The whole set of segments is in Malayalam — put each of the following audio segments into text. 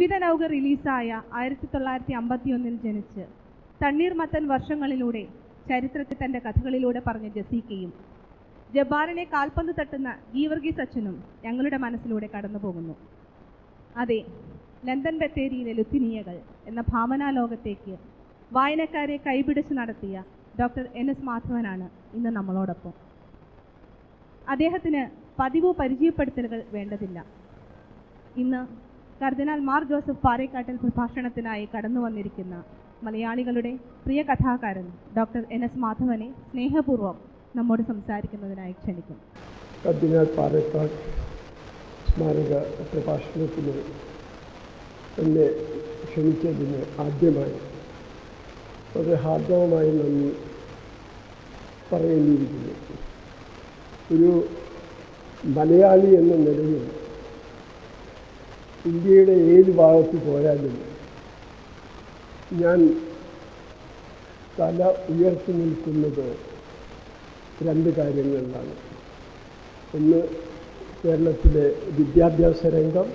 വിവിധ നൗക റിലീസായ ആയിരത്തി തൊള്ളായിരത്തി അമ്പത്തിയൊന്നിൽ ജനിച്ച് തണ്ണീർമത്തൻ വർഷങ്ങളിലൂടെ ചരിത്രത്തിൽ തൻ്റെ കഥകളിലൂടെ പറഞ്ഞ ജസീക്കയും ജബ്ബാറിനെ കാൽപന്ത് തട്ടുന്ന ഗീവർഗീസ് അച്ഛനും ഞങ്ങളുടെ മനസ്സിലൂടെ കടന്നു പോകുന്നു അതെ ലണ്ടൻ ബത്തേരിയിലെ ലുത്തിനിയകൾ എന്ന ഭാവനാ ലോകത്തേക്ക് വായനക്കാരെ കൈപിടിച്ച് നടത്തിയ ഡോക്ടർ എൻ എസ് മാധവനാണ് ഇന്ന് നമ്മളോടൊപ്പം അദ്ദേഹത്തിന് പതിവ് പരിചയപ്പെടുത്തലുകൾ വേണ്ടതില്ല ഇന്ന് കർദിനാൾ മാർ ജോസഫ് പാറേക്കാട്ടിൽ പ്രഭാഷണത്തിനായി കടന്നു വന്നിരിക്കുന്ന മലയാളികളുടെ പ്രിയ കഥാകാരൻ ഡോക്ടർ എൻ എസ് മാധവനെ സ്നേഹപൂർവ്വം നമ്മോട് സംസാരിക്കുന്നതിനായി ക്ഷണിക്കും കർദിനാൾ പാറക്കാട് സ്മാരക പ്രഭാഷണത്തിന് എന്നെ ക്ഷണിച്ചതിന് ആദ്യമായി വളരെ ഹാർദവമായി നന്ദി പറയേണ്ടിയിരിക്കുന്നു ഒരു മലയാളി എന്ന നിലയിൽ ഇന്ത്യയുടെ ഏത് ഭാഗത്ത് പോയാലും ഞാൻ തല ഉയർത്തി നിൽക്കുന്നത് രണ്ട് കാര്യങ്ങളിലാണ് ഒന്ന് കേരളത്തിലെ വിദ്യാഭ്യാസ രംഗം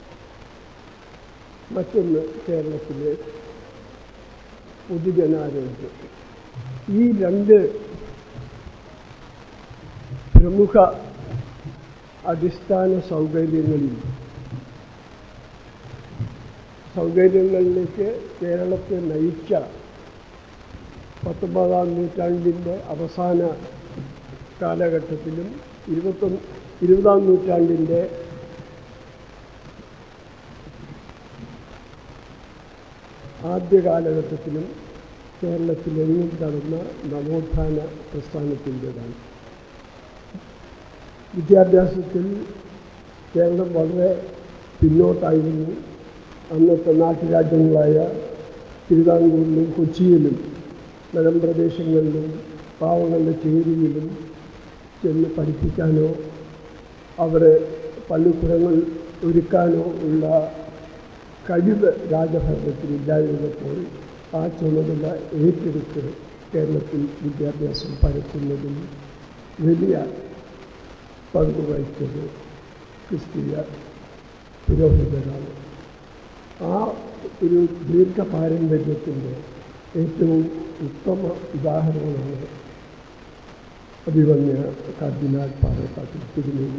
മറ്റൊന്ന് കേരളത്തിലെ പൊതുജനാരോഗ്യം ഈ രണ്ട് പ്രമുഖ അടിസ്ഥാന സൗകര്യങ്ങളിൽ സൗകര്യങ്ങളിലേക്ക് കേരളത്തെ നയിച്ച പത്തൊമ്പതാം നൂറ്റാണ്ടിൻ്റെ അവസാന കാലഘട്ടത്തിലും ഇരുപത്തൊന്ന് ഇരുപതാം നൂറ്റാണ്ടിൻ്റെ ആദ്യ കാലഘട്ടത്തിലും കേരളത്തിലെങ്ങും നടന്ന നവോത്ഥാന പ്രസ്ഥാനത്തിൻ്റെതാണ് വിദ്യാഭ്യാസത്തിൽ കേരളം വളരെ പിന്നോട്ടായിരുന്നു അന്നത്തെ നാട്ടുരാജ്യങ്ങളായ തിരുവിതാംകൂറിലും കൊച്ചിയിലും മലമ്പ്രദേശങ്ങളിലും പാവങ്ങളുടെ ചേരിയിലും ചെന്ന് പഠിപ്പിക്കാനോ അവിടെ പള്ളിക്കുടങ്ങൾ ഒരുക്കാനോ ഉള്ള കഴിവ് രാജഭരണത്തിനില്ലായിരുന്നപ്പോൾ ആ ചുമതല ഏറ്റെടുത്ത് കേരളത്തിൽ വിദ്യാഭ്യാസം പരത്തുന്നതിൽ വലിയ പങ്ക് വഹിച്ചത് ക്രിസ്തീയ പുരോഹിതരാണ് ആ ഒരു ദീർഘ പാരമ്പര്യത്തിൻ്റെ ഏറ്റവും ഉത്തമ ഉദാഹരണമാണ് അഭിമന്യ കർദിനാൾ പാറക്കാട്ടിൽ തിരുമേനി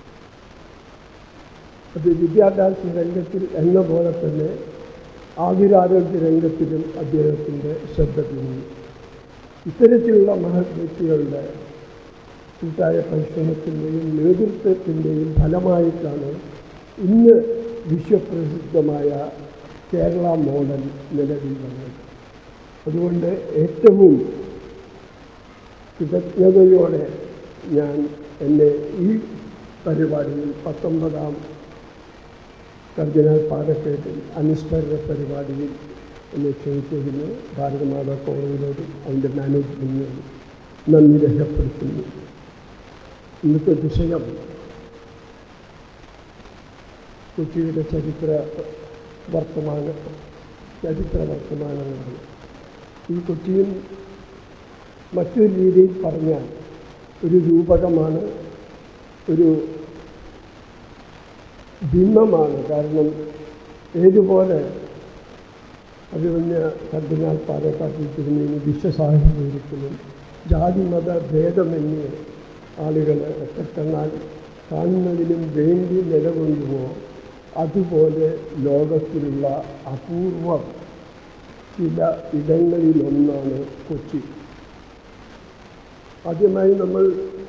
അത് വിദ്യാഭ്യാസ രംഗത്തിൽ എന്ന പോലെ തന്നെ ആതുരാരോഗ്യ രംഗത്തിലും അദ്ദേഹത്തിൻ്റെ ശ്രദ്ധ തിരിഞ്ഞു ഇത്തരത്തിലുള്ള മഹത് വ്യക്തികളുടെ കൂട്ടായ പരിശ്രമത്തിൻ്റെയും നേതൃത്വത്തിൻ്റെയും ഫലമായിട്ടാണ് ഇന്ന് വിശ്വപ്രസിദ്ധമായ കേരള മോഡൽ നിലവിൽ വന്നത് അതുകൊണ്ട് ഏറ്റവും കൃതജ്ഞതയോടെ ഞാൻ എന്നെ ഈ പരിപാടിയിൽ പത്തൊമ്പതാം കർദിനാൾ പാലക്കേട്ടിൽ അനുസ്മരണ പരിപാടിയിൽ എന്നെ ക്ഷണിച്ചതിന് ഭാരതമാതാ കോളേജിനോടും അതിൻ്റെ മാനേജ്മെൻറ്റിനോടും നന്ദി രേഖപ്പെടുത്തുന്നു ഇന്നത്തെ വിഷയം കൊച്ചിയുടെ ചരിത്ര വർത്തമാന ചരിത്ര വർത്തമാനങ്ങളാണ് ഈ കൊച്ചിയിൽ മറ്റൊരു രീതിയിൽ പറഞ്ഞാൽ ഒരു രൂപകമാണ് ഒരു ബിംബമാണ് കാരണം ഏതുപോലെ അഭിമന്യ കർദിനാൾ പാലക്കാട്ടിൽ തിരുമേനി വിശ്വസാഹിത്യം ഒരിക്കലും ജാതി മത ഭേദമന്യേ ആളുകൾ ഒറ്റക്കണ്ണാൽ കാണുന്നതിനും വേണ്ടി നിലകൊള്ളുമോ അതുപോലെ ലോകത്തിലുള്ള അപൂർവം ചില ഇടങ്ങളിലൊന്നാണ് കൊച്ചി ആദ്യമായി നമ്മൾ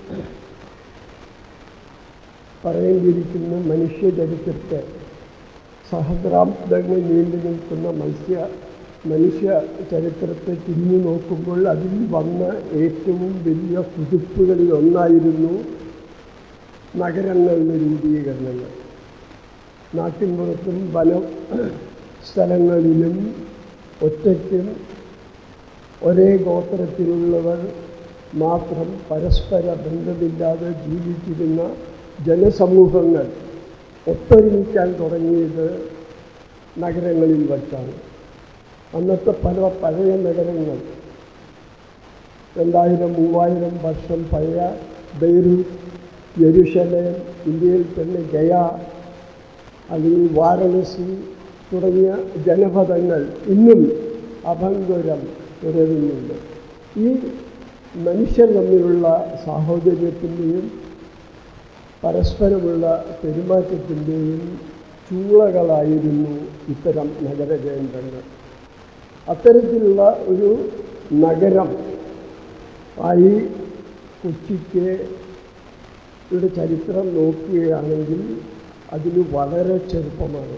പറയേണ്ടിയിരിക്കുന്ന മനുഷ്യ ചരിത്രത്തെ സഹസ്രാബ്ദങ്ങൾ നീണ്ടു നിൽക്കുന്ന മത്സ്യ മനുഷ്യ ചരിത്രത്തെ തിരിഞ്ഞു നോക്കുമ്പോൾ അതിൽ വന്ന ഏറ്റവും വലിയ കുതിപ്പുകളിൽ ഒന്നായിരുന്നു നഗരങ്ങളുടെ രൂപീകരണങ്ങൾ നാട്ടിൻപുറത്തും വന സ്ഥലങ്ങളിലും ഒറ്റയ്ക്കും ഒരേ ഗോത്രത്തിലുള്ളവർ മാത്രം പരസ്പര ബന്ധമില്ലാതെ ജീവിച്ചിരുന്ന ജനസമൂഹങ്ങൾ ഒത്തൊരുമിക്കാൻ തുടങ്ങിയത് നഗരങ്ങളിൽ വച്ചാണ് അന്നത്തെ പല പഴയ നഗരങ്ങൾ രണ്ടായിരം മൂവായിരം വർഷം പഴയ ബെയ്റൂട്ട് യെരുഷലേം ഇന്ത്യയിൽ തന്നെ ഗയ അല്ലെങ്കിൽ വാരണസി തുടങ്ങിയ ജനപദങ്ങൾ ഇന്നും അഭംഗുരം തുടരുന്നുണ്ട് ഈ മനുഷ്യർ തമ്മിലുള്ള സാഹോദര്യത്തിൻ്റെയും പരസ്പരമുള്ള പെരുമാറ്റത്തിൻ്റെയും ചൂളകളായിരുന്നു ഇത്തരം നഗരകേന്ദ്രങ്ങൾ അത്തരത്തിലുള്ള ഒരു നഗരം ആയി കൊച്ചിക്ക് യുടെ ചരിത്രം നോക്കുകയാണെങ്കിൽ അതിന് വളരെ ചെറുപ്പമാണ്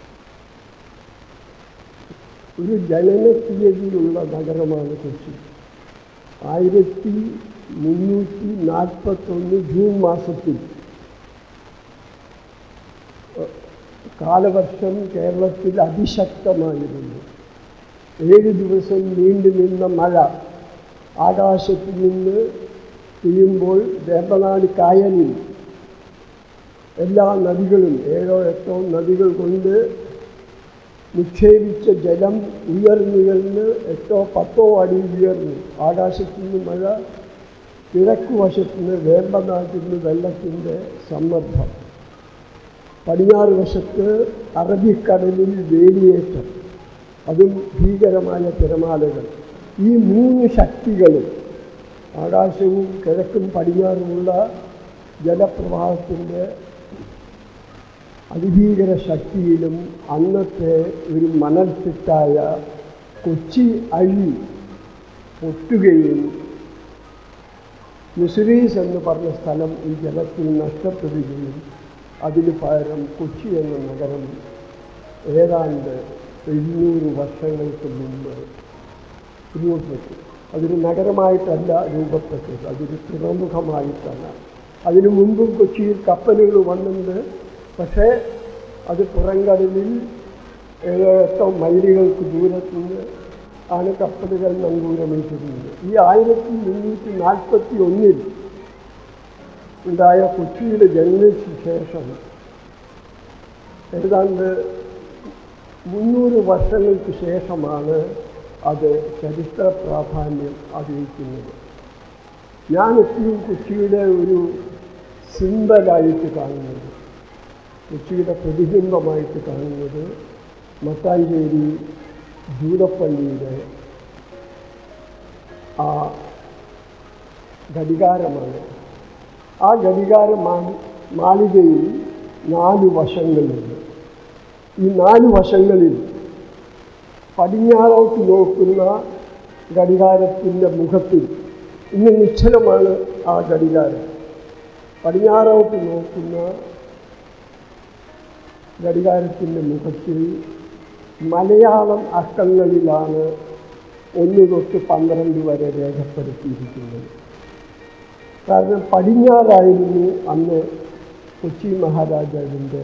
ഒരു ജനന തീയതിയിലുള്ള നഗരമാണ് കൊച്ചി ആയിരത്തി മുന്നൂറ്റി നാൽപ്പത്തൊന്ന് ജൂൺ മാസത്തിൽ ഏഹ്, കാലവർഷം കേരളത്തിൽ അതിശക്തമായിരുന്നു ഏഴ് ദിവസം നീണ്ടു നിന്ന മഴ ആകാശത്ത് നിന്ന് പെയ്യുമ്പോൾ വേമ്പനാട് കായലിൽ എല്ലാ നദികളും ഏഴോ എട്ടോ നദികൾ കൊണ്ട് നിക്ഷേപിച്ച ജലം ഉയർന്നുയർന്ന് എട്ടോ പത്തോ അടി ഉയർന്നു ആകാശത്തു നിന്ന് മഴ കിഴക്ക് വശത്ത് നിന്ന് വേമ്പനാട്ടിൽ നിന്ന് വെള്ളത്തിൻ്റെ സമ്മർദ്ദം പടിഞ്ഞാറ് വശത്ത് അറബിക്കടലിൽ വേലിയേറ്റം അതും ഭീകരമായ തിരമാലകൾ ഈ മൂന്ന് ശക്തികളും ആകാശവും കിഴക്കും പടിഞ്ഞാറുമുള്ള ജലപ്രവാഹത്തിൻ്റെ അതിഭീകര ശക്തിയിലും അന്നത്തെ ഒരു മണൽത്തിട്ടായ കൊച്ചി അഴി പൊട്ടുകയും മിസുരീസ് എന്ന് പറഞ്ഞ സ്ഥലം ഈ ജലത്തിൽ നഷ്ടപ്പെടുകയും അതിന് പകരം കൊച്ചി എന്ന നഗരം ഏതാണ്ട് എഴുന്നൂറ് വർഷങ്ങൾക്ക് മുമ്പ് രൂപപ്പെട്ടു അതൊരു നഗരമായിട്ടല്ല രൂപപ്പെട്ടത് അതൊരു തുറമുഖമായിട്ടാണ് അതിനു മുമ്പും കൊച്ചിയിൽ കപ്പലുകൾ വന്നിട്ടുണ്ട് പക്ഷേ അത് പുറംകടലിൽ ഏഴോ എട്ടോ മൈലുകൾക്ക് ദൂരത്തുനിന്ന് ആണ് കപ്പലുകൾ നങ്കൂരമിട്ടിരുന്നത് ഈ ആയിരത്തി മുന്നൂറ്റി നാൽപ്പത്തി ഒന്നിൽ ഉണ്ടായ കൊച്ചിയുടെ ജനനത്തിന് ശേഷം ഏതാണ്ട് മുന്നൂറ് വർഷങ്ങൾക്ക് ശേഷമാണ് അത് ചരിത്ര പ്രാധാന്യം അറിയിക്കുന്നത് ഞാൻ എപ്പോഴും കൊച്ചിയുടെ ഒരു സിമ്പലായിട്ട് കാണുന്നത് കൊച്ചിയുടെ പ്രതിബിംബമായിട്ട് കാണുന്നത് മട്ടാഞ്ചേരി ജൂതപ്പള്ളിയുടെ ആ ഘടികാരമാണ് ആ ഘടികാര മാ- മാളികയിൽ നാല് വശങ്ങളുണ്ട് ഈ നാല് വശങ്ങളിൽ പടിഞ്ഞാറോട്ട് നോക്കുന്ന ഘടികാരത്തിൻ്റെ മുഖത്തിൽ ഇന്ന് നിശ്ചലമാണ് ആ ഘടികാരം പടിഞ്ഞാറോട്ട് നോക്കുന്ന ഘടികാരത്തിൻ്റെ മുഖത്തിൽ മലയാളം അക്കങ്ങളിലാണ് ഒന്ന് തൊട്ട് പന്ത്രണ്ട് വരെ രേഖപ്പെടുത്തിയിരിക്കുന്നത് കാരണം പടിഞ്ഞാറായിരുന്നു അന്ന് കൊച്ചി മഹാരാജാവിൻ്റെ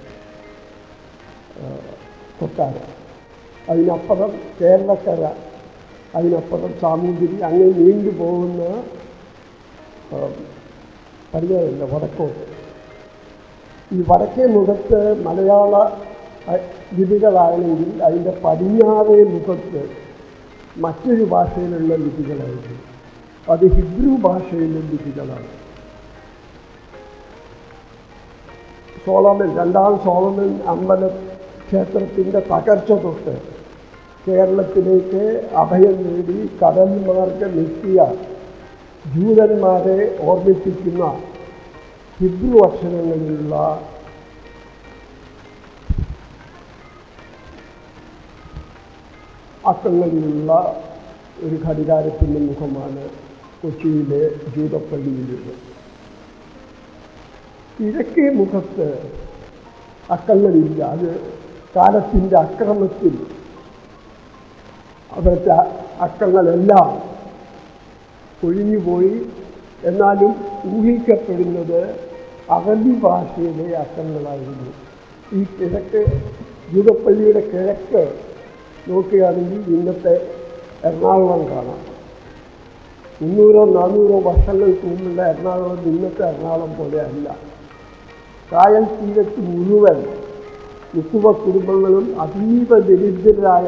ആ, കൊട്ടാരം അതിനപ്പുറം കേരളക്കര അതിനപ്പുറം സാമൂതിരി അങ്ങനെ നീണ്ടു പോകുന്ന ആ, പടിഞ്ഞാറല്ല വടക്കോട്ട് ഈ വടക്കേ മുഖത്ത് മലയാള അ, ലിപികളാണെങ്കിൽ അതിൻ്റെ പടിഞ്ഞാറേ മുഖത്ത് മറ്റൊരു ഭാഷയിലുള്ള ലിപികളായിരുന്നു അത് ഹിബ്രു ഭാഷയിലെ ലിപികളാണ് സോളമൻ രണ്ടാം സോളമൻ അമ്പല ക്ഷേത്രത്തിൻ്റെ തകർച്ച തൊട്ട് കേരളത്തിലേക്ക് അഭയം നേടി കടൽ മാർഗം എത്തിയ ജൂതന്മാരെ ഓർമ്മിപ്പിക്കുന്ന ഹിബ്രു അക്ഷരങ്ങളിലുള്ള അക്കങ്ങളിലുള്ള ഒരു ഘടികാരത്തിൻ്റെ മുഖമാണ് കൊച്ചിയിലെ ജൂതപ്പള്ളിയിലുള്ളത് കിഴക്കേ മുഖത്ത് അക്കങ്ങളില്ല അത് കാലത്തിൻ്റെ അക്രമത്തിൽ അവിടുത്തെ അക്കങ്ങളെല്ലാം ഒഴിഞ്ഞുപോയി എന്നാലും ഊഹിക്കപ്പെടുന്നത് അറബി ഭാഷയിലെ അക്കങ്ങളായിരുന്നു ഈ കിഴക്ക് ജൂതപ്പള്ളിയുടെ കിഴക്ക് നോക്കുകയാണെങ്കിൽ ഇന്നത്തെ എറണാകുളം കാണാം മുന്നൂറോ നാനൂറോ വർഷങ്ങൾക്ക് മുമ്പുള്ള എറണാകുളം ഇന്നത്തെ എറണാകുളം പോലെ അല്ല കായൽ തീരത്ത് മുഴുവൻ മുക്കുവ കുടുംബങ്ങളും അതീവ ദരിദ്രരായ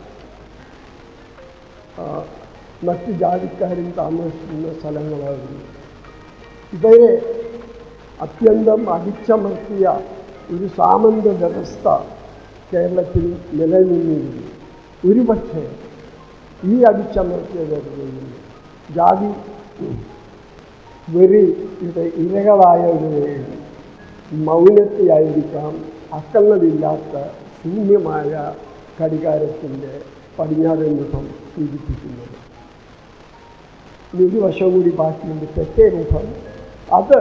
ആ, മറ്റ് ജാതിക്കാരും താമസിക്കുന്ന സ്ഥലങ്ങളായിരുന്നു ഇവരെ അത്യന്തം അടിച്ചമർത്തിയ ഒരു സാമന്ത വ്യവസ്ഥ കേരളത്തിൽ നിലനിന്നിരുന്നു ഒരുപക്ഷെ ഈ അടിച്ചമർത്തിയവരുടെയും ജാതി വെറിയുടെ ഇരകളായവരുടെയും മൗനത്തെയായിരിക്കാം അക്കങ്ങളില്ലാത്ത ശൂന്യമായ ഘടികാരത്തിൻ്റെ പടിഞ്ഞാറൻ മുഖം സൂചിപ്പിക്കുന്നത് ഇനി ഒരു വശം കൂടി ബാക്കിയുണ്ട് തെക്കേ മുഖം അത്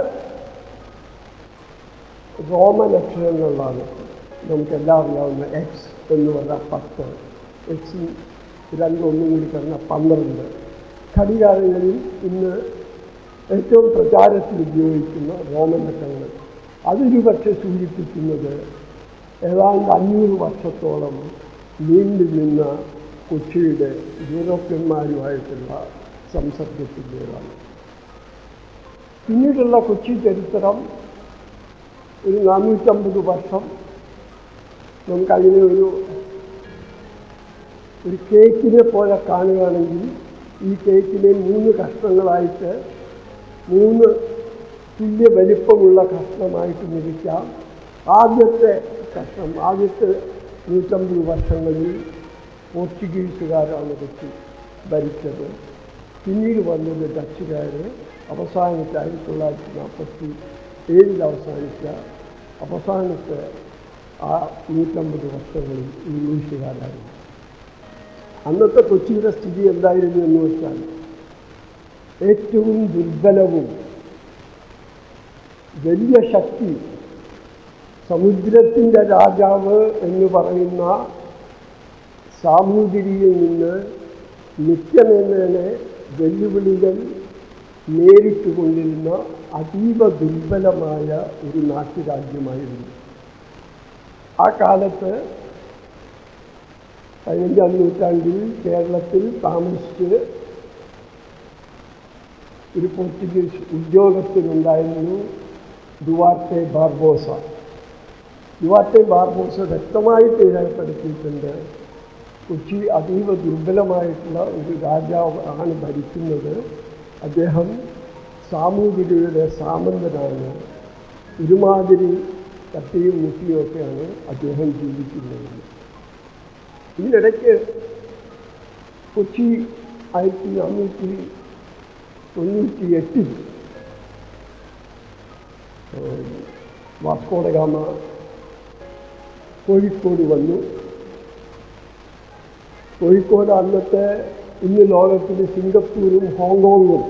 റോമൻ അക്ഷരങ്ങളിലാണ് നമുക്കെല്ലാം അറിയാവുന്ന എക്സ് എന്ന് പറഞ്ഞാൽ പത്ത് എക്സും രണ്ടൊന്നും കൂടി പറഞ്ഞ പന്ത്രണ്ട് ഘടികാരങ്ങളിൽ ഇന്ന് ഏറ്റവും പ്രചാരത്തിൽ ഉപയോഗിക്കുന്ന റോമൻ അക്കങ്ങൾ അതൊരു പക്ഷേ സൂചിപ്പിക്കുന്നത് ഏതാണ്ട് അഞ്ഞൂറ് വർഷത്തോളം നീണ്ടു നിന്ന കൊച്ചിയുടെ യൂറോപ്യന്മാരുമായിട്ടുള്ള സംസർഗത്തിൻ്റെതാണ് പിന്നീടുള്ള കൊച്ചി ചരിത്രം ഒരു നാനൂറ്റമ്പത് വർഷം നമുക്കതിനെ ഒരു ഒരു കേക്കിനെ പോലെ കാണുകയാണെങ്കിൽ ഈ കേക്കിനെ മൂന്ന് കഷ്ണങ്ങളായിട്ട് മൂന്ന് തുല്യ വലിപ്പമുള്ള കഷ്ണമായിട്ട് മുറിക്കാം ആദ്യത്തെ കഷ്ണം ആദ്യത്തെ നൂറ്റമ്പത് വർഷങ്ങളിൽ പോർച്ചുഗീസുകാരാണ് കൊച്ചി ഭരിച്ചത് പിന്നീട് വന്നത് ഡച്ചുകാർ അവസാനത്തെ ആയിരത്തി തൊള്ളായിരത്തി നാൽപ്പത്തി ഏഴിൽ അവസാനിച്ച അവസാനത്തെ ആ നൂറ്റമ്പത് വർഷങ്ങളിൽ ഇംഗ്ലീഷുകാരായിരുന്നു അന്നത്തെ കൊച്ചിയുടെ സ്ഥിതി എന്തായിരുന്നു എന്ന് വെച്ചാൽ ഏറ്റവും ദുർബലവും വലിയ ശക്തി സമുദ്രത്തിൻ്റെ രാജാവ് എന്ന് പറയുന്ന സാമൂതിരിയിൽ നിന്ന് നിത്യമേനേനെ വെല്ലുവിളികൾ നേരിട്ടുകൊണ്ടിരുന്ന അതീവ ദുർബലമായ ഒരു നാട്ടുരാജ്യമായിരുന്നു ആ കാലത്ത് പതിനഞ്ചാം നൂറ്റാണ്ടിൽ കേരളത്തിൽ താമസിച്ച് ഒരു പോർച്ചുഗീസ് ഉദ്യോഗസ്ഥനുണ്ടായിരുന്നു ദുവാർട്ടെ ബാർബോസ ദുവാർട്ടെ ബാർബോസ വ്യക്തമായിട്ട് രേഖപ്പെടുത്തിയിട്ടുണ്ട് കൊച്ചി അതീവ ദുർബലമായിട്ടുള്ള ഒരു രാജാവ് ആണ് ഭരിക്കുന്നത് അദ്ദേഹം സാമൂതിരിയുടെ സാമന്തനാണ് ഒരുമാതിരി തട്ടിയും മുട്ടിയുമൊക്കെയാണ് അദ്ദേഹം ജീവിക്കുന്നത് ഇതിനിടയ്ക്ക് കൊച്ചി ആയിരത്തി നാനൂറ്റി തൊണ്ണൂറ്റി എട്ടിൽ വാസ്കോഡഗാമ കോഴിക്കോട് വന്നു കോഴിക്കോട് അന്നത്തെ ഇന്ന് ലോകത്തിൽ സിംഗപ്പൂരും ഹോങ്കോങ്ങും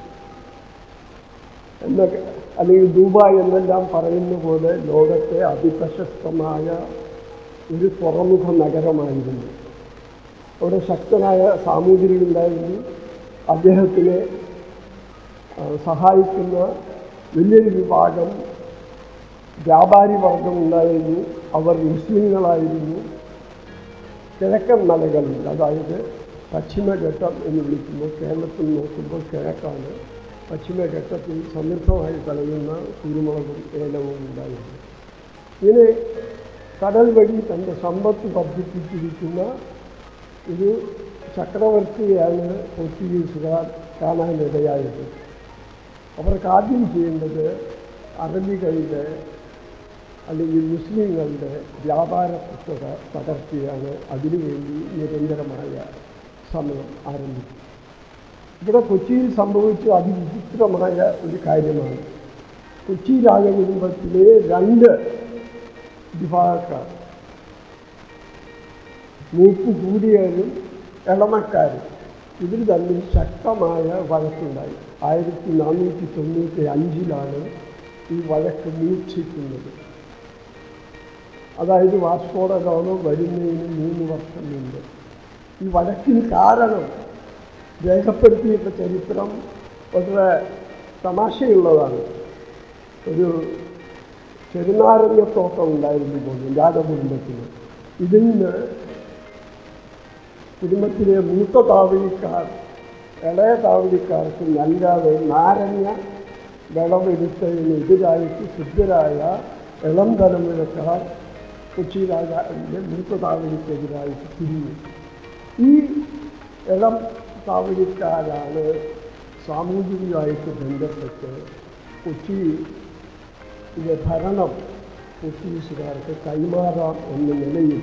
എന്നൊക്കെ അല്ലെങ്കിൽ ദുബായ് എന്നെല്ലാം പറയുന്ന പോലെ ലോകത്തെ അതിപ്രശസ്തമായ ഒരു തുറമുഖ നഗരമായിരുന്നു അവിടെ ശക്തനായ സാമൂതിരിയുണ്ടായിരുന്നു അദ്ദേഹത്തിനെ ആ, സഹായിക്കുന്ന വലിയൊരു വിഭാഗം വ്യാപാരി വർഗം ഉണ്ടായിരുന്നു അവർ മുസ്ലിങ്ങളായിരുന്നു കിഴക്കൻ മലകളിൽ അതായത് പശ്ചിമഘട്ടം എന്ന് വിളിക്കുമ്പോൾ കേരളത്തിൽ നോക്കുമ്പോൾ കിഴക്കാണ് പശ്ചിമഘട്ടത്തിൽ സമൃദ്ധമായി കളയുന്ന കുരുമുളകും ഏലവും ഉണ്ടായിരുന്നു ഇങ്ങനെ കടൽ വഴി തൻ്റെ സമ്പത്ത് വർദ്ധിപ്പിച്ചിരിക്കുന്ന ഒരു ചക്രവർത്തിയെയാണ് പോർച്ചുഗീസുകാർ കാണാനിടയായത് അവർക്ക് ആദ്യം ചെയ്യേണ്ടത് അറബികളുടെ അല്ലെങ്കിൽ മുസ്ലിങ്ങളുടെ വ്യാപാര പുസ്തക തകർച്ചയാണ് അതിനുവേണ്ടി നിരന്തരമായ സമയം ആരംഭിച്ചു ഇവിടെ കൊച്ചിയിൽ സംഭവിച്ച അതിവിചിത്രമായ ഒരു കാര്യമാണ് കൊച്ചി രാജകുടുംബത്തിലെ രണ്ട് വിഭാഗക്കാർ മൂപ്പ് കൂടിയവരും ഇളമക്കാരും ഇതിൽ തമ്മിൽ ശക്തമായ വഴക്കുണ്ടായി ആയിരത്തി നാനൂറ്റി തൊണ്ണൂറ്റി അഞ്ചിലാണ് ഈ വഴക്ക് മൂർച്ഛിക്കുന്നത് അതായത് വാസ്കോഡഗാമ വരുന്നതിന് മൂന്ന് വർഷം മുമ്പ് ഈ വഴക്കിന് കാരണം രേഖപ്പെടുത്തിയിട്ട ചരിത്രം വളരെ തമാശയുള്ളതാണ് ഒരു ചെറുനാരങ്ങത്തോട്ടം ഉണ്ടായിരുന്നു പോലും രാജകുടുംബത്തിന് ഇതിൽ നിന്ന് കുടുംബത്തിലെ മൂത്ത താവളിക്കാർ ഇളയ താവളിക്കാർക്ക് നൽകാതെ നാരങ്ങ വിളവെടുത്തതിന് എതിരായിട്ട് ശുദ്ധരായ ഇളം തലമുറക്കാർ കൊച്ചി രാജാവിൻ്റെ മൂത്ത താവളിക്കെതിരായിട്ട് തിരിഞ്ഞു ഈ ഇളം താവളിക്കാരാണ് സാമൂഹികമായിട്ട് ബന്ധപ്പെട്ട് കൊച്ചിയിലെ ഭരണം പോർച്ചുഗീസുകാർക്ക് കൈമാറാം എന്ന നിലയിൽ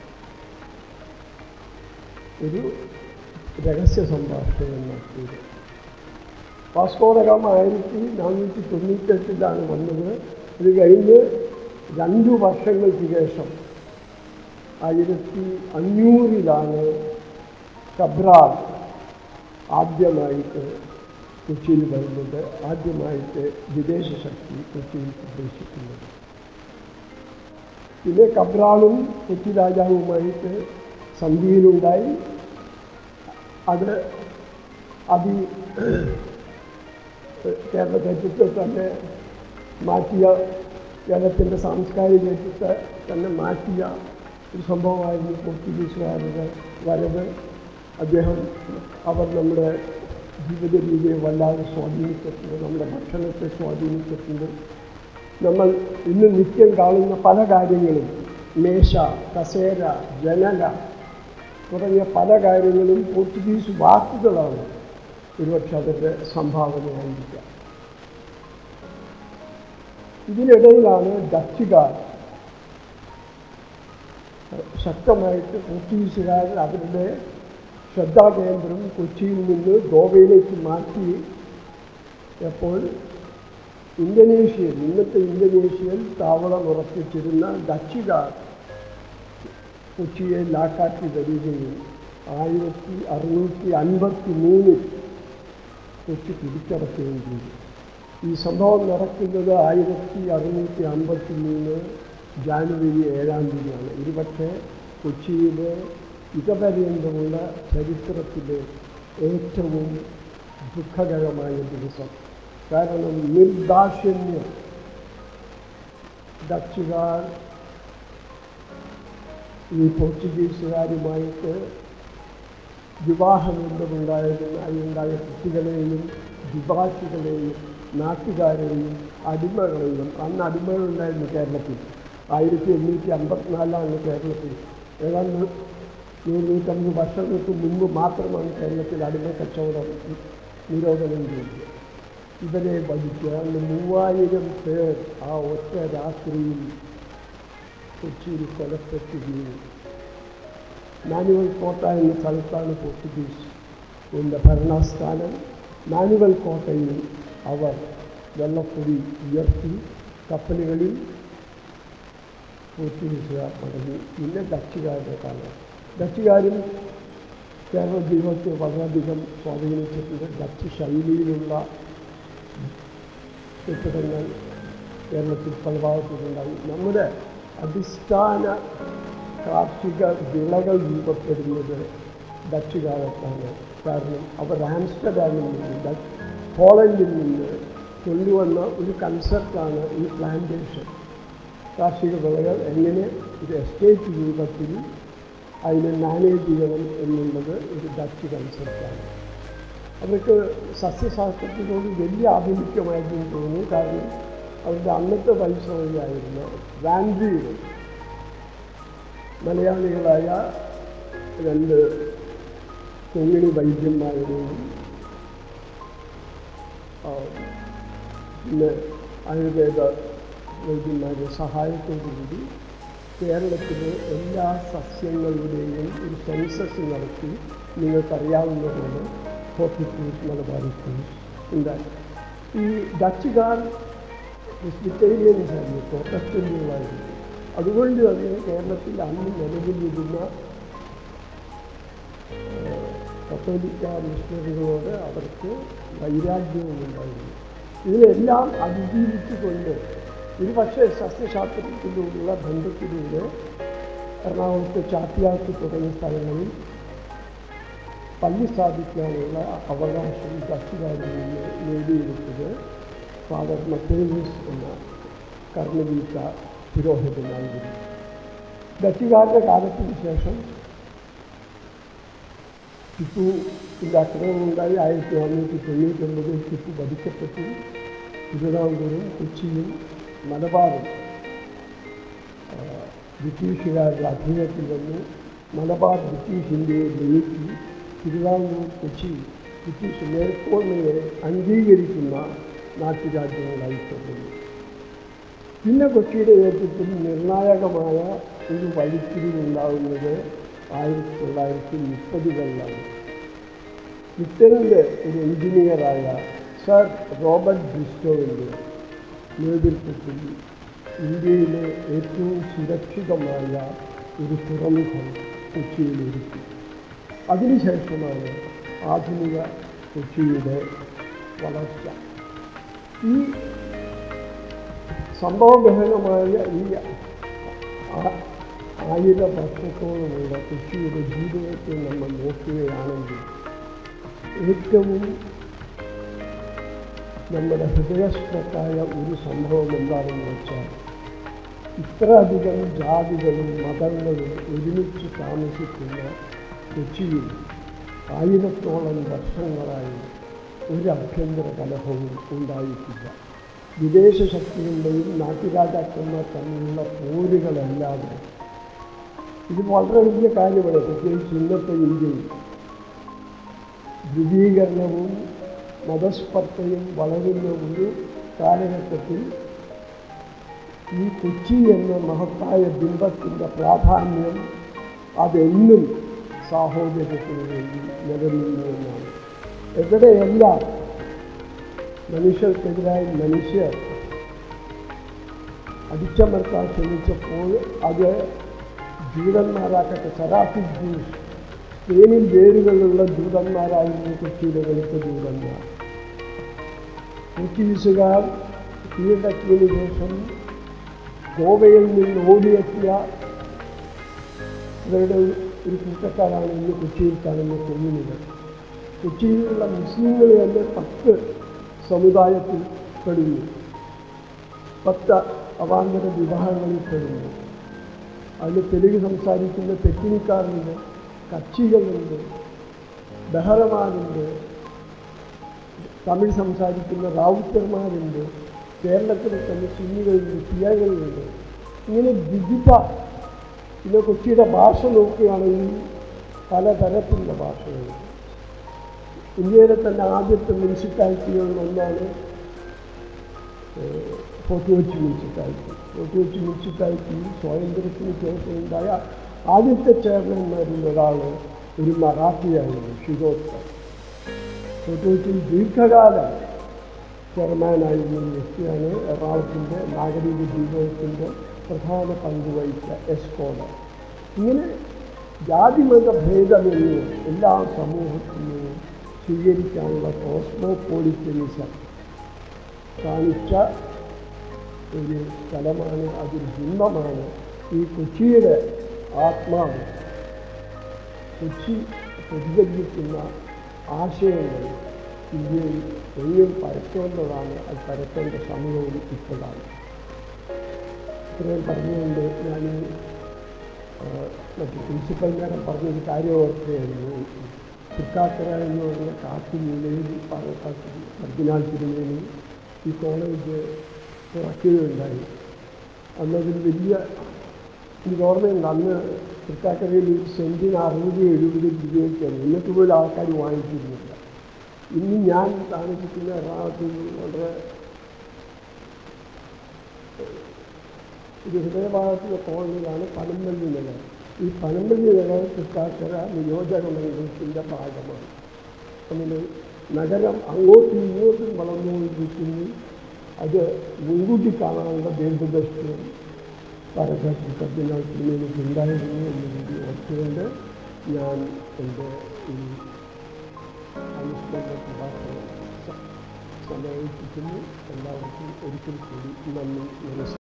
ഒരു രഹസ്യ സംഭാഷണം നടത്തിയത് വാസ്കോഡഗാമ ആയിരത്തി നാനൂറ്റി തൊണ്ണൂറ്റെട്ടിലാണ് വന്നത് ഇത് കഴിഞ്ഞ് രണ്ടു വർഷങ്ങൾക്ക് ശേഷം ആയിരത്തി അഞ്ഞൂറിലാണ് കബ്രാൽ ആദ്യമായിട്ട് കൊച്ചിയിൽ വരുന്നത് ആദ്യമായിട്ട് വിദേശ ശക്തി കൊച്ചിയിൽ പ്രവേശിക്കുന്നത് പിന്നെ കബ്രാളും കൊച്ചി രാജാവുമായിട്ട് സന്ധിയിലുണ്ടായി അത് അതി കേരള ചരിത്രത്തെ തന്നെ മാറ്റിയ കേരളത്തിൻ്റെ സാംസ്കാരിക ചരിത്രത്തെ തന്നെ മാറ്റിയ ഒരു സംഭവമായിരുന്നു പോർച്ചുഗീസുകാരുടെ വരവ് അദ്ദേഹം അവർ നമ്മുടെ ജീവിത രീതിയെ വല്ലാതെ സ്വാധീനിച്ചിട്ടുണ്ട് നമ്മുടെ ഭക്ഷണത്തെ സ്വാധീനിച്ചിട്ടുണ്ട് നമ്മൾ ഇന്ന് നിത്യം കാണുന്ന പല കാര്യങ്ങളും മേശ കസേര ജനല തുടങ്ങിയ പല കാര്യങ്ങളും പോർച്ചുഗീസ് വാക്കുകളാണ് ഒരുപക്ഷെ അതിൻ്റെ സംഭാവനയായിരിക്കാം ഇതിനിടയിലാണ് ഡച്ചുകാർ ശക്തമായിട്ട് പോർച്ചുഗീസുകാർ അവരുടെ ശ്രദ്ധാകേന്ദ്രം കൊച്ചിയിൽ നിന്ന് ഗോവയിലേക്ക് മാറ്റി അപ്പോൾ ഇന്തോനേഷ്യയിൽ ഇന്നത്തെ ഇന്തോനേഷ്യയിൽ താവളം ഉറപ്പിച്ചിരുന്ന ഡച്ചുകാർ കൊച്ചിയെ ലാക്കാക്കി വരികയും ആയിരത്തി അറുന്നൂറ്റി അൻപത്തി മൂന്നിൽ കൊച്ചി പിടിച്ചടക്കുകയും ചെയ്തു ഈ സംഭവം നടക്കുന്നത് ആയിരത്തി അറുന്നൂറ്റി അമ്പത്തി മൂന്ന് ജാനുവരി ഏഴാം തീയതിയാണ് ഒരുപക്ഷെ കൊച്ചിയിലെ ഇതപര്യന്തമുള്ള ചരിത്രത്തിലെ ഏറ്റവും ദുഃഖകരമായ ദിവസം കാരണം നിർദാക്ഷിണ്യം ഡച്ചുകാർ ഈ പോർച്ചുഗീസുകാരുമായിട്ട് വിവാഹബന്ധമുണ്ടായിരുന്ന അതിലുണ്ടായ കുട്ടികളെയും വിഭാഷികളെയും നാട്ടുകാരെയും അടിമകളെയും അന്ന് അടിമകളുണ്ടായിരുന്നു കേരളത്തിൽ ആയിരത്തി എണ്ണൂറ്റി അമ്പത്തിനാലാണ് കേരളത്തിൽ ഏതാണ്ട് നൂറ്റമ്പത് വർഷങ്ങൾക്ക് മുമ്പ് മാത്രമാണ് കേരളത്തിൽ അടിമ കച്ചവടം നിരോധനം ചെയ്തത് ഇവരെ വധിച്ച് അന്ന് മൂവായിരം പേർ ആ ഒറ്റ രാത്രിയിൽ കൊച്ചിയിൽ കൊലപ്പെട്ടുകയും മാനുവൽ കോട്ട എന്ന സ്ഥലത്താണ് പോർച്ചുഗീസ് എൻ്റെ ഭരണാസ്ഥാനം മാനുവൽ കോട്ടയിൽ അവർ വെള്ളപ്പൊടി ഉയർത്തി കപ്പലുകളിൽ പോർച്ചുഗീസുകാർ മടങ്ങി പിന്നെ ഡച്ചുകാരുടെ കാലം ഡച്ചുകാരും കേരള ജീവിതത്തെ വളരെയധികം സ്വാധീനിച്ചിട്ടുണ്ട് ഡച്ച് ശൈലിയിലുള്ള കെട്ടിടങ്ങൾ കേരളത്തിൽ പല ഭാഗത്തുണ്ടായി നമ്മുടെ അടിസ്ഥാന കാർഷിക വിളകൾ രൂപപ്പെടുന്നത് ഡച്ച് കാലത്താണ് കാരണം അവർ ആംസ്റ്റർഡാമിൽ നിന്ന് ഡച്ച് ഹോളണ്ടിൽ നിന്ന് കൊണ്ടുവന്ന ഒരു കൺസെപ്റ്റാണ് ഈ പ്ലാന്റേഷൻ കാർഷിക വിളകൾ എങ്ങനെ ഒരു എസ്റ്റേറ്റ് രൂപത്തിൽ അതിനെ മാനേജ് ചെയ്യണം എന്നുള്ളത് ഒരു ഡച്ച് കൺസെപ്റ്റാണ് അവർക്ക് സസ്യശാസ്ത്രത്തിനോട് വലിയ ആഭിമുഖ്യമായിരുന്നു തോന്നി കാരണം അവരുടെ അന്നത്തെ പരിശ്രമമായിരുന്ന വാൻഡ്രീർ മലയാളികളായ രണ്ട് കൊങ്ങിണി വൈദ്യന്മാരുടെയും ആ, പിന്നെ ആയുർവേദ വൈദ്യന്മാരുടെ സഹായത്തോടുകൂടി കേരളത്തിലെ എല്ലാ സസ്യങ്ങളുടെയും ഒരു സെൻസസ് നടത്തി നിങ്ങൾക്കറിയാവുന്നതുപോലെ ഹോർട്ടിക്യൂസ് മലബാറിക്യൂസ് ഉണ്ടായി ഈ ഡച്ചുകാർ ക്രിസ്പിറ്റേറിയൻസ് ആയിരുന്നു പ്രൊട്ടസ്റ്റന്റുകളായിരുന്നു അതുകൊണ്ട് തന്നെ കേരളത്തിൽ അന്ന് നിലവിലിരുന്ന കത്തോലിക്ക മിഷണറികളോട് അവർക്ക് വൈരാഗ്യവും ഉണ്ടായിരുന്നു ഇതിനെല്ലാം അതിജീവിച്ചുകൊണ്ട് ഒരു പക്ഷേ സസ്യശാസ്ത്രത്തിലുള്ള ബന്ധത്തിലൂടെ എറണാകുളത്ത് ചാത്തിയാത്ത് തുടങ്ങിയ സ്ഥലങ്ങളിൽ പള്ളി സ്ഥാപിക്കാനുള്ള അവകാശം ഡച്ചുകാരിൽ നിന്ന് നേടിയെടുത്തത് ഫാദർ മത്തേവീസ് എന്ന കർമ്മവീത്ത പുരോഹിതനായിരുന്നു ഡച്ചുകാരുടെ കാലത്തിന് ശേഷം ടിപ്പുവിൻ്റെ ആക്രമണമുണ്ടായി ആയിരത്തി നാനൂറ്റി തൊണ്ണൂറ്റൊമ്പതിൽ ടിപ്പു വധിക്കപ്പെട്ടു തിരുവിതാംകൂറും കൊച്ചിയും മലബാറും ആ, ബ്രിട്ടീഷുകാരുടെ അധീനത്തിൽ വന്നു മലബാർ ബ്രിട്ടീഷ് ഇന്ത്യയെ നീക്കി തിരുവിതാംകൂർ കൊച്ചി ബ്രിട്ടീഷ് മേൽക്കോയ്മയെ അംഗീകരിക്കുന്ന നാട്ടുരാജ്യങ്ങളായി തുടങ്ങി പിന്നെ കൊച്ചിയുടെ നേതൃത്വത്തിൽ നിർണായകമായ ഒരു വഴിത്തിരിവുണ്ടാകുന്നത് ആയിരത്തി തൊള്ളായിരത്തി മുപ്പതുകളിലാണ് ബ്രിട്ടനിലെ ഒരു എഞ്ചിനീയറായ സർ റോബർട്ട് ബ്രിസ്റ്റോവിൻ്റെ നേതൃത്വത്തിൽ ഇന്ത്യയിലെ ഏറ്റവും സുരക്ഷിതമായ ഒരു തുറമുഖം കൊച്ചിയിൽ ഒരുക്കി അതിനുശേഷമാണ് ആധുനിക കൊച്ചിയുടെ വളർച്ച ഈ സംഭവബഹലമായ ഈ ആ- ആയിരം വർഷത്തോളമുള്ള കൊച്ചിയുടെ ജീവിതത്തെ നമ്മൾ നോക്കുകയാണെങ്കിൽ ഏറ്റവും നമ്മുടെ ഹൃദയസ്പൃക്കായ ഒരു സംഭവം എന്താണെന്ന് വെച്ചാൽ ഇത്രയധികം ജാതികളും മതങ്ങളും ഒരുമിച്ച് താമസിക്കുന്ന കൊച്ചിയിൽ ആയിരത്തോളം വർഷങ്ങളായി ഒരു ആഭ്യന്തര കലഹവും ഉണ്ടായിട്ടില്ല വിദേശ ശക്തികളുടെയും നാട്ടുരാജാക്കന്മാർ തമ്മിലുള്ള പോരുകളല്ലാതെ ഇത് വളരെ വലിയ കാര്യമാണ് പ്രത്യേകിച്ച് ഇന്നത്തെ ഇന്ത്യയിൽ ധ്രുവീകരണവും മതസ്പർദ്ധയും വളരുന്ന ഒരു കാലഘട്ടത്തിൽ ഈ കൊച്ചി എന്ന മഹത്തായ ബിംബത്തിൻ്റെ പ്രാധാന്യം അതെന്നും സാഹോദര്യത്തിന് വേണ്ടി നിലനിന്നു എന്നാണ് എവിടെയെല്ലാം മനുഷ്യർക്കെതിരായി മനുഷ്യർ അടിച്ചമർത്താൻ ശ്രമിച്ചപ്പോൾ അത് ജൂതന്മാരാക്കട്ടെ സറാഫി ജ്യൂസ് സ്പെയിനിൽ വേരുകളുള്ള ജൂതന്മാരായിരുന്നു കൊച്ചിയിലെ വെളുത്ത ജൂതന്മാർ പോർച്ചുഗീസുകാർ കീഴടക്കിയതിനു ശേഷം ഗോവയിൽ നിന്ന് ഓടിയെത്തിയ ഇവരുടെ ഒരു കൂട്ടക്കാരാണ് ഇന്ന് കൊച്ചിയിൽ കാണുന്ന കൊമ്മുനികൾ കൊച്ചിയിലുള്ള മുസ്ലിങ്ങൾ തന്നെ പത്ത് സമുദായത്തിൽ പെടുന്നു പത്ത് അവാന്തര വിവാഹങ്ങളിൽ പെടുന്നു അതിൽ തെലുങ്ക് സംസാരിക്കുന്ന തെക്കിനിക്കാരുണ്ട് കക്ഷികളുണ്ട് ബഹറമാരുണ്ട് തമിഴ് സംസാരിക്കുന്ന റാവുത്തർമാരുണ്ട് കേരളത്തിൽ തന്നെ സുന്നികളുണ്ട് സിയാകളുണ്ട് ഇങ്ങനെ വിവിധ പിന്നെ കൊച്ചിയുടെ ഭാഷ നോക്കുകയാണെങ്കിൽ പലതരത്തിലുള്ള ഭാഷകളുണ്ട് ഇന്ത്യയിലെ തന്നെ ആദ്യത്തെ മുനിസിപ്പാലിറ്റികളിൽ ഒന്നാണ് ഏഹ്, ഫോർട്ട് കൊച്ചി മുനിസിപ്പാലിറ്റി ഫോർട്ട് കൊച്ചി മുനിസിപ്പാലിറ്റിയിൽ സ്വാതന്ത്ര്യത്തിന് ശേഷം ഉണ്ടായ ആദ്യത്തെ ചെയർമാൻമാരിൽ ഒരാൾ ഒരു മറാഠിയായിരുന്നു ഷിരോത്ത് ഫോർട്ട് കൊച്ചിയിൽ ദീർഘകാലം ചെയർമാനായിരുന്ന ഒരു വ്യക്തിയാണ് എറണാകുളത്തിൻ്റെ നാഗരിക ജീവിതത്തിൻ്റെ പ്രധാന പങ്ക് വഹിച്ച എസ്കോഡ് ഇങ്ങനെ ജാതിമത ഭേദമെന്ന് എല്ലാ സമൂഹത്തിനും സ്വീകരിക്കാനുള്ള കോസ്മോപോളിറ്റനിസം കാണിച്ച ഒരു സ്ഥലമാണ് അതൊരു ബിംബമാണ് ഈ കൊച്ചിയുടെ ആത്മാവ് കൊച്ചി പ്രതിഫലിക്കുന്ന ആശയങ്ങൾ ഇന്ത്യയിൽ എങ്ങും പരത്തേണ്ടതാണ് അത് പരത്തേണ്ട സമയവും ഇപ്പോഴാണ് ഇത്രയും പറഞ്ഞുകൊണ്ട് ഞാൻ മറ്റു പ്രിൻസിപ്പൽ മാഡം പറഞ്ഞൊരു കാര്യം ഓർക്കുകയായിരുന്നു തൃക്കാക്കര എന്ന് പറഞ്ഞ കാട്ടുമൂലയിൽ പാലക്കാട്ട് കർദിനാൾ തിരുമേനി ഈ കോളേജ് തുറക്കുകയുണ്ടായി അന്നതിൽ വലിയ എനിക്ക് ഓർമ്മയുണ്ട് അന്ന് തൃക്കാക്കരയിൽ ഒരു സെൻറ്റിന് അറുപത് എഴുപത് രൂപയൊക്കെയാണ് എന്നിട്ട് പോലും ആൾക്കാർ വാങ്ങിച്ചിരുന്നില്ല ഇന്ന് ഞാൻ താമസിക്കുന്ന എറണാകുളത്ത് വളരെ ഒരു ഹൃദയഭാഗത്തുള്ള കോളനിയിലാണ് പനമ്പള്ളി നഗരം ഈ പനമ്പള്ളി നഗരം തൃക്കാക്കര നിയോജക മണ്ഡലത്തിൻ്റെ ഭാഗമാണ് അങ്ങനെ നഗരം അങ്ങോട്ടും ഇങ്ങോട്ടും വളർന്നുകൊണ്ടിരിക്കുന്നു അത് മുൻകൂട്ടി കാണാനുള്ള ദീർഘദർശനം പാലക്കാട്ട് കർദിനാൾ തിരുമേനിക്ക് ഉണ്ടായിരുന്നു എന്ന് കൂടി ഓർത്തുകൊണ്ട് ഞാൻ എൻ്റെ ഈ അനുസ്മരണ പ്രഭാഷണം സ- സമർപ്പിക്കുന്നു എല്ലാവർക്കും ഒരിക്കൽ കൂടി നന്ദി നമസ്കാരം